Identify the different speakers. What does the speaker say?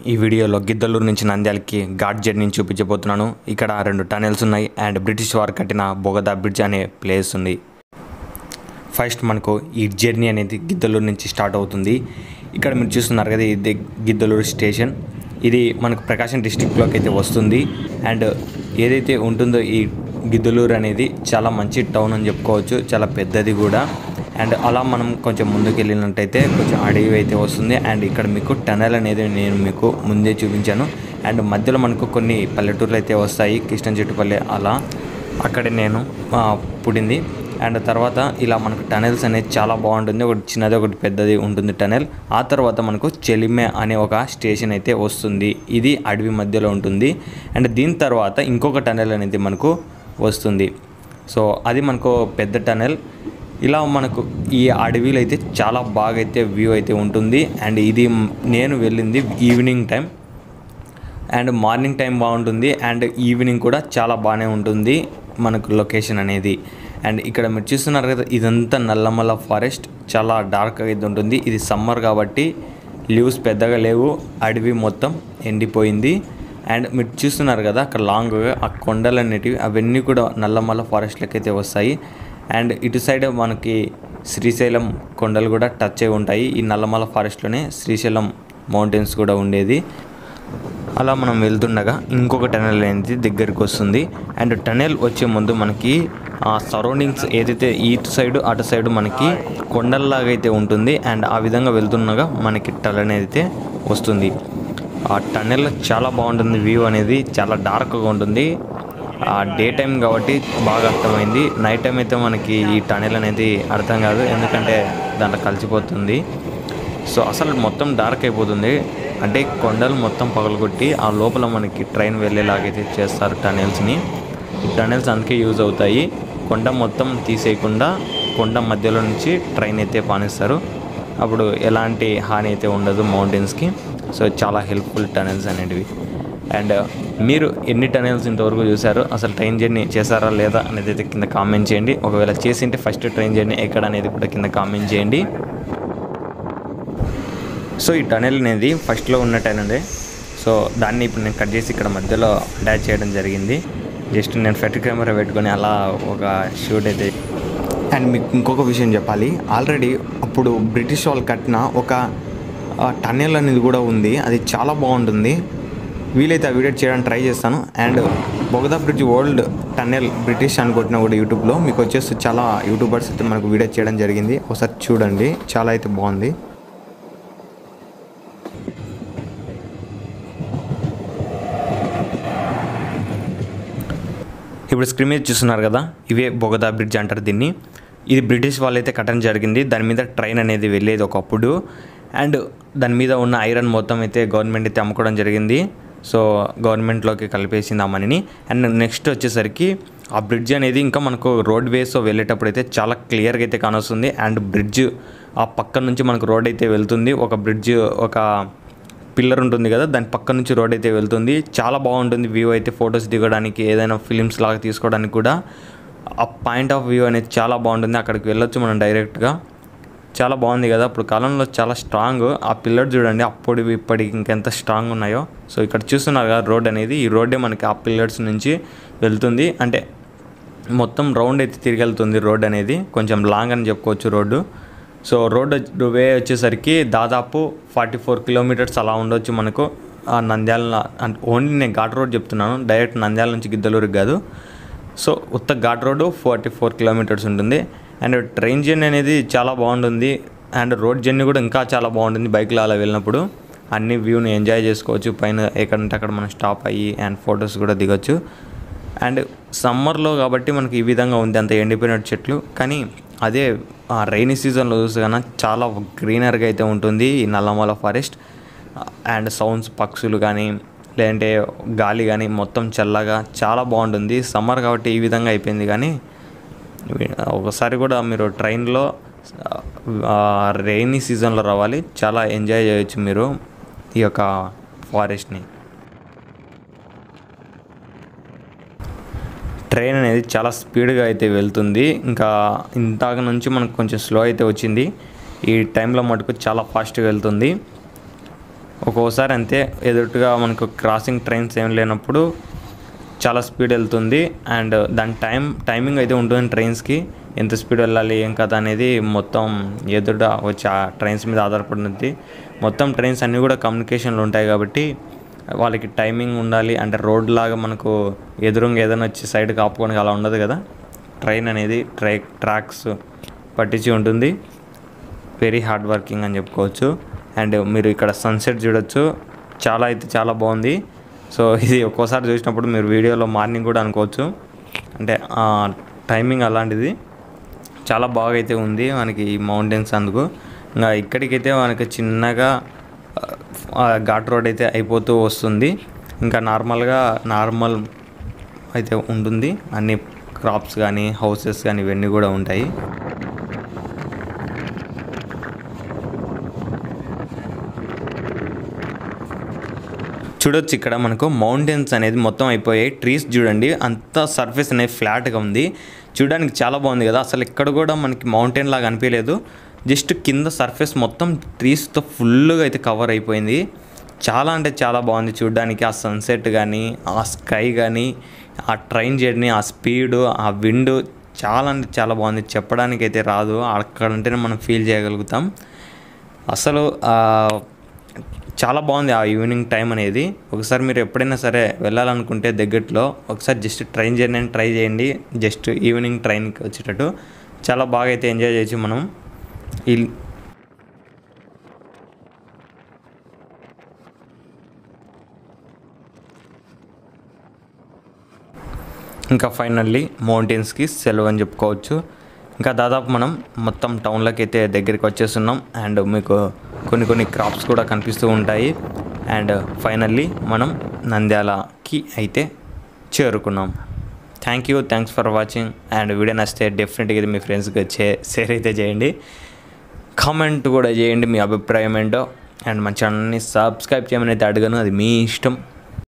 Speaker 1: ఈ వీడియోలో గిద్దలూరు నుంచి నంద్యాలకి ఘాట్ జర్నీని చూపించబోతున్నాను ఇక్కడ రెండు టనెల్స్ ఉన్నాయి అండ్ బ్రిటిష్ వారు కట్టిన బొగదా బ్రిడ్జ్ అనే ప్లేస్ ఉంది ఫస్ట్ మనకు ఈ జర్నీ అనేది గిద్దలూరు నుంచి స్టార్ట్ అవుతుంది ఇక్కడ మీరు చూస్తున్నారు కదా ఇది గిద్దలూరు స్టేషన్ ఇది మనకు ప్రకాశం డిస్టిక్లోకి అయితే వస్తుంది అండ్ ఏదైతే ఉంటుందో ఈ గిద్దలూరు అనేది చాలా మంచి టౌన్ అని చెప్పుకోవచ్చు చాలా పెద్దది కూడా అండ్ అలా మనం కొంచెం ముందుకు వెళ్ళినట్టయితే కొంచెం అడవి అయితే వస్తుంది అండ్ ఇక్కడ మీకు టనల్ అనేది నేను మీకు ముందే చూపించాను అండ్ మధ్యలో మనకు కొన్ని పల్లెటూర్లు అయితే వస్తాయి కృష్ణ చెట్టుపల్లె అలా అక్కడే నేను ఆ, పుట్టింది అండ్ తర్వాత ఇలా మనకు టనెల్స్ అనేది చాలా బాగుంటుంది ఒకటి చిన్నది ఒకటి పెద్దది ఉంటుంది టనెల్ ఆ తర్వాత మనకు చెలిమే అనే ఒక స్టేషన్ అయితే వస్తుంది ఇది అడవి మధ్యలో ఉంటుంది అండ్ దీని తర్వాత ఇంకొక టనెల్ అనేది మనకు వస్తుంది సో అది మనకు పెద్ద టనెల్ ఇలా మనకు ఈ అడవిలో అయితే చాలా బాగా అయితే వ్యూ అయితే ఉంటుంది అండ్ ఇది నేను వెళ్ళింది evening time and morning time బాగుంటుంది అండ్ ఈవినింగ్ కూడా చాలా బాగానే ఉంటుంది మనకు లొకేషన్ అనేది అండ్ ఇక్కడ మీరు చూస్తున్నారు కదా ఇదంతా నల్లమల్ల ఫారెస్ట్ చాలా డార్క్ అయితే ఉంటుంది ఇది సమ్మర్ కాబట్టి లీవ్స్ పెద్దగా లేవు అడవి మొత్తం ఎండిపోయింది అండ్ మీరు చూస్తున్నారు కదా అక్కడ లాంగ్గా ఆ కొండలు అనేటివి అవన్నీ కూడా నల్లమల్ల ఫారెస్ట్లకి అయితే వస్తాయి అండ్ ఇటు సైడ్ మనకి శ్రీశైలం కొండలు కూడా టచ్ అయి ఉంటాయి ఈ నల్లమల్ల ఫారెస్ట్లోనే శ్రీశైలం మౌంటైన్స్ కూడా ఉండేది అలా మనం వెళ్తుండగా ఇంకొక టనెల్ అనేది దగ్గరికి వస్తుంది అండ్ టనెల్ వచ్చే ముందు మనకి ఆ సరౌండింగ్స్ ఏదైతే ఇటు సైడ్ అటు సైడ్ మనకి కొండల్లాగా అయితే ఉంటుంది అండ్ ఆ విధంగా వెళ్తుండగా మనకి టనెల్ అనేది అయితే వస్తుంది ఆ టనెల్ చాలా బాగుంటుంది వ్యూ అనేది చాలా డార్క్గా ఉంటుంది ఆ డే టైం కాబట్టి బాగా అర్థమైంది నైట్ టైం అయితే మనకి ఈ టనెల్ అనేది అర్థం కాదు ఎందుకంటే దాంట్లో కలిసిపోతుంది సో అసలు మొత్తం డార్క్ అయిపోతుంది అంటే కొండలు మొత్తం పగలగొట్టి ఆ లోపల మనకి ట్రైన్ వెళ్ళేలాగైతే చేస్తారు టనెల్స్ని ఈ టనెల్స్ అందుకే యూజ్ అవుతాయి కొండ మొత్తం తీసేయకుండా కొండ మధ్యలో నుంచి ట్రైన్ అయితే పానిస్తారు అప్పుడు ఎలాంటి హాని అయితే ఉండదు మౌంటైన్స్కి సో చాలా హెల్ప్ఫుల్ టనెల్స్ అనేటివి అండ్ మీరు ఎన్ని టనెల్స్ ఇంతవరకు చూసారు అసలు ట్రైన్ జర్నీ చేశారా లేదా అనేది అయితే కింద కామెంట్ చేయండి ఒకవేళ చేసింటే ఫస్ట్ ట్రైన్ జర్నీ ఎక్కడ అనేది కూడా కింద కామెంట్ చేయండి సో ఈ టనెల్ అనేది ఫస్ట్లో ఉన్న టనెల్ సో దాన్ని ఇప్పుడు నేను కట్ చేసి ఇక్కడ మధ్యలో అటాచ్ చేయడం జరిగింది జస్ట్ నేను ఫెట్ కెమెరా పెట్టుకొని అలా ఒక షూట్ అయితే అండ్ మీకు ఇంకొక విషయం చెప్పాలి ఆల్రెడీ అప్పుడు బ్రిటిష్ వాళ్ళు కట్టిన ఒక టన్నెల్ అనేది కూడా ఉంది అది చాలా బాగుంటుంది వీలైతే ఆ వీడియో చేయడానికి ట్రై చేస్తాను and Bogada bridge old tunnel British అని కొట్టిన కూడా యూట్యూబ్లో మీకు వచ్చేసి చాలా యూట్యూబర్స్ అయితే మనకు వీడియో చేయడం జరిగింది ఒకసారి చూడండి చాలా అయితే బాగుంది ఇప్పుడు స్క్రీన్ మీద చూస్తున్నారు కదా ఇవే బొగదా బ్రిడ్జ్ అంటారు దీన్ని ఇది బ్రిటిష్ వాళ్ళైతే కట్టడం జరిగింది దాని మీద ట్రైన్ అనేది వెళ్ళేది ఒకప్పుడు అండ్ దాని మీద ఉన్న ఐరన్ మొత్తం అయితే గవర్నమెంట్ అయితే అమ్ముకోవడం జరిగింది సో గవర్నమెంట్లోకి కలిపేసింది ఆ మనీని అండ్ నెక్స్ట్ వచ్చేసరికి ఆ బ్రిడ్జ్ అనేది ఇంకా మనకు రోడ్ వేస్ వెళ్ళేటప్పుడు అయితే చాలా క్లియర్గా అయితే కానొస్తుంది అండ్ బ్రిడ్జ్ ఆ పక్క నుంచి మనకు రోడ్ అయితే వెళ్తుంది ఒక బ్రిడ్జ్ ఒక పిల్లర్ ఉంటుంది కదా దాని పక్క నుంచి రోడ్ అయితే వెళ్తుంది చాలా బాగుంటుంది వ్యూ అయితే ఫొటోస్ దిగడానికి ఏదైనా ఫిలిమ్స్ లాగా తీసుకోవడానికి కూడా ఆ పాయింట్ ఆఫ్ వ్యూ అనేది చాలా బాగుంటుంది అక్కడికి వెళ్ళొచ్చు మనం డైరెక్ట్గా చాలా బాగుంది కదా అప్పుడు కాలంలో చాలా స్ట్రాంగ్ ఆ పిల్లర్ చూడండి అప్పుడు ఇప్పటికి ఇంకెంత స్ట్రాంగ్ ఉన్నాయో సో ఇక్కడ చూస్తున్నారు కదా రోడ్ అనేది ఈ రోడ్డే మనకి ఆ పిల్లర్స్ నుంచి వెళ్తుంది అంటే మొత్తం రౌండ్ అయితే తిరిగి వెళ్తుంది రోడ్ అనేది కొంచెం లాంగ్ అని చెప్పుకోవచ్చు రోడ్డు సో రోడ్ వే వచ్చేసరికి దాదాపు ఫార్టీ ఫోర్ కిలోమీటర్స్ అలా ఉండొచ్చు మనకు ఆ నంద్యాల అంటే ఓన్లీ నేను ఘాట్ రోడ్ చెప్తున్నాను డైరెక్ట్ నంద్యాల నుంచి గిద్దలూరుకి కాదు సో ఉత్త ghat road forty four kilometres ఉంటుంది అండ్ ట్రైన్ జర్నీ అనేది చాలా బాగుంటుంది అండ్ రోడ్ జర్నీ కూడా ఇంకా చాలా బాగుంటుంది బైక్లో అలా వెళ్ళినప్పుడు అన్ని వ్యూని ఎంజాయ్ చేసుకోవచ్చు పైన ఎక్కడంటే అక్కడ మనం స్టాప్ అయ్యి అండ్ ఫొటోస్ కూడా దిగొచ్చు అండ్ సమ్మర్లో కాబట్టి మనకి ఈ విధంగా ఉంది అంత ఎండిపోయిన చెట్లు కానీ అదే రైనీ సీజన్లో చూస్తే కన్నా చాలా గ్రీనర్గా అయితే ఉంటుంది ఈ నల్లమల ఫారెస్ట్ అండ్ సౌండ్స్ పక్షులు కానీ లేదంటే గాలి కానీ మొత్తం చల్లగా చాలా బాగుంటుంది సమ్మర్ కాబట్టి ఈ విధంగా అయిపోయింది కానీ ఒకసారి కూడా మీరు ట్రైన్లో రైనీ సీజన్లో రావాలి చాలా ఎంజాయ్ చేయొచ్చు మీరు ఈ యొక్క ఫారెస్ట్ని ట్రైన్ అనేది చాలా స్పీడ్గా అయితే వెళ్తుంది ఇంకా ఇంతాక నుంచి మనకు కొంచెం స్లో అయితే వచ్చింది ఈ టైంలో మటుకు చాలా ఫాస్ట్గా వెళ్తుంది ఒక్కోసారి అంతే ఎదురుగా మనకు క్రాసింగ్ ట్రైన్స్ ఏం లేనప్పుడు చాలా స్పీడ్ వెళ్తుంది అండ్ దాని టైం టైమింగ్ అయితే ఉంటుంది ట్రైన్స్కి ఎంత స్పీడ్ వెళ్ళాలి ఏం కథ అనేది మొత్తం ఎదుట వచ్చి ఆ ట్రైన్స్ మీద ఆధారపడి మొత్తం ట్రైన్స్ అన్నీ కూడా కమ్యూనికేషన్లు ఉంటాయి కాబట్టి వాళ్ళకి టైమింగ్ ఉండాలి అంటే రోడ్ లాగా మనకు ఎదురుగా ఏదైనా వచ్చి సైడ్ కాపుకోవడానికి అలా ఉండదు కదా ట్రైన్ అనేది ట్రై ట్రాక్స్ పట్టించి ఉంటుంది వెరీ హార్డ్ వర్కింగ్ అని చెప్పుకోవచ్చు అండ్ మీరు ఇక్కడ సన్సెట్ చూడొచ్చు చాలా అయితే చాలా బాగుంది సో ఇది ఒక్కోసారి చూసినప్పుడు మీరు వీడియోలో మార్నింగ్ కూడా అనుకోవచ్చు అంటే టైమింగ్ అలాంటిది చాలా బాగా అయితే ఉంది మనకి ఈ మౌంటైన్స్ అందుకు ఇంకా ఇక్కడికైతే మనకి చిన్నగా ఆ, ఘాట్ రోడ్ అయితే అయిపోతూ వస్తుంది ఇంకా నార్మల్గా నార్మల్ అయితే ఉంటుంది అన్ని క్రాప్స్ కానీ హౌసెస్ కానీ ఇవన్నీ కూడా ఉంటాయి చూడొచ్చు ఇక్కడ మనకు మౌంటైన్స్ అనేది మొత్తం అయిపోయాయి ట్రీస్ చూడండి అంత సర్ఫేస్ అనేది ఫ్లాట్గా ఉంది చూడడానికి చాలా బాగుంది కదా అసలు ఇక్కడ కూడా మనకి మౌంటైన్ లాగా అనిపించలేదు జస్ట్ కింద సర్ఫేస్ మొత్తం ట్రీస్తో ఫుల్గా అయితే కవర్ అయిపోయింది చాలా అంటే చాలా బాగుంది చూడడానికి ఆ సన్సెట్ కానీ ఆ స్కై కానీ ఆ ట్రైన్ జర్నీ ఆ స్పీడ్ ఆ విండ్ చాలా అంటే చాలా బాగుంది చెప్పడానికి అయితే రాదు అక్కడ ఉంటేనే మనం ఫీల్ చేయగలుగుతాం అసలు ఆ, చాలా బాగుంది ఆ ఈవినింగ్ టైం అనేది ఒకసారి మీరు ఎప్పుడైనా సరే వెళ్ళాలనుకుంటే దగ్గరలో ఒకసారి జస్ట్ ట్రైన్ జర్నీ ట్రై చేయండి జస్ట్ ఈవినింగ్ ట్రైన్కి వచ్చేటట్టు చాలా బాగా అయితే ఎంజాయ్ చేయొచ్చు మనం ఈ ఇంకా ఫైనల్లీ మౌంటైన్స్కి సెలవు అని చెప్పుకోవచ్చు ఇంకా దాదాపు మనం మొత్తం టౌన్లోకి అయితే దగ్గరికి వచ్చేస్తున్నాం అండ్ మీకు కొన్ని కొన్ని క్రాప్స్ కూడా కనిపిస్తూ ఉంటాయి అండ్ ఫైనల్లీ మనం నంద్యాలకి అయితే చేరుకున్నాం thank you thanks for watching and video నచ్చితే డెఫినెట్గా ఇది మీ ఫ్రెండ్స్కి చే షేర్ అయితే చేయండి కామెంట్ కూడా చేయండి మీ అభిప్రాయం ఏంటో అండ్ మన ఛానల్ని సబ్స్క్రైబ్ చేయమని అయితే అడగను అది మీ ఇష్టం